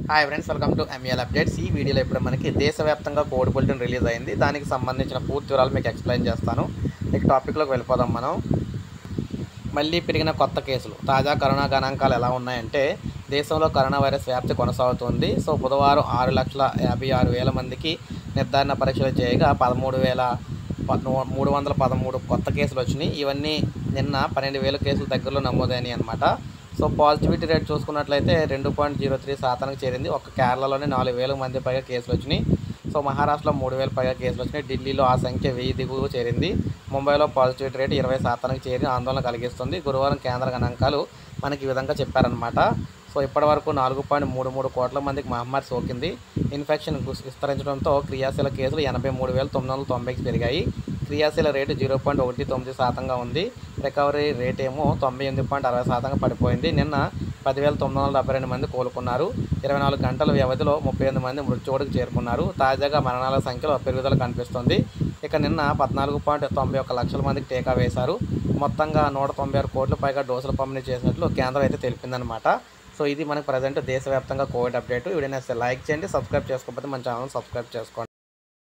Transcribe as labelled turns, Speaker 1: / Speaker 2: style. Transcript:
Speaker 1: hi friends welcome to ML updates ఈ వీడియోలో ఇప్పుడు మనకి దేశవ్యాప్తంగా కోవిడ్ బులెటిన్ రిలీజ్ అయింది దానికి సంబంధించిన పూర్తి వివరాలు మీకు ఎక్స్ప్లెయిన్ చేస్తాను ఇక టాపిక్లోకి వెళ్ళిపోదాం మనం మళ్ళీ పెరిగిన కొత్త కేసులు తాజా కరోనా గణాంకాలు ఎలా ఉన్నాయంటే దేశంలో కరోనా వైరస్ వ్యాప్తి కొనసాగుతుంది సో బుధవారం ఆరు లక్షల యాభై ఆరు వేల మందికి నిర్ధారణ పరీక్షలు చేయగా పదమూడు వేల ప- మూడు వందల పదమూడు కొత్త కేసులు వచ్చినాయి ఇవన్నీ నిన్న పన్నెండు వేల కేసులు దగ్గరలో నమోదైనాయి అనమాట సో పాజిటివిటీ రేట్ చూసుకున్నట్లయితే రెండు పాయింట్ జీరో త్రీ శాతానికి చేరింది ఒక కేరళలోనే నాలుగు వేల మంది పైగా కేసులు వచ్చినాయి సో మహారాష్ట్రలో మూడు వేల పైగా కేసులు వచ్చినాయి ఢిల్లీలో ఆ సంఖ్య వెయ్యి దిగువ చేరింది ముంబైలో పాజిటివిటీ రేట్ ఇరవై శాతానికి చేరి ఆందోళన కలిగిస్తుంది గురువారం కేంద్ర గణాంకాలు మనకి ఈ విధంగా చెప్పారనమాట సో ఇప్పటివరకు నాలుగు పాయింట్ మూడు మూడు కోట్ల మందికి మహమ్మారి సోకింది ఇన్ఫెక్షన్ గుస్- విస్తరించడంతో క్రియాశీల కేసులు ఎనభై మూడు వేల తొమ్మిది వందల తొంభైకి పెరిగాయి క్రియాశీల రేటు జీరో పాయింట్ ఒకటి తొమ్మిది శాతంగా ఉంది రికవరీ రేట్ ఏమో తొంభై ఎనిమిది పాయింట్ అరవై శాతంగా పడిపోయింది నిన్న పదివేల తొమ్మిది వందల డెబ్బై రెండు మంది కోలుకున్నారు ఇరవై నాలుగు గంటల వ్యవధిలో ముప్పై ఎనిమిది మంది మృత్యువుడికి చేరుకున్నారు తాజాగా మరణాల సంఖ్యలో పెరుగుదల కనిపిస్తుంది ఇక నిన్న పద్నాలుగు పాయింట్ తొంభై ఒక్క లక్షల మందికి టీకా వేశారు మొత్తంగా నూట తొంభై ఆరు కోట్ల పైగా డోసులు పంపిణీ చేసినట్లు కేంద్రం అయితే తెలిపిందనమాట సో ఇది మనకు ప్రజెంట్ దేశవ్యాప్తంగా కోవిడ్ అప్డేట్ వీడియో లైక్ చేయండి సబ్స్క్రైబ్ చేసుకోకపోతే మన ఛానల్ సబ్స్క్రైబ్ చేసుకోండి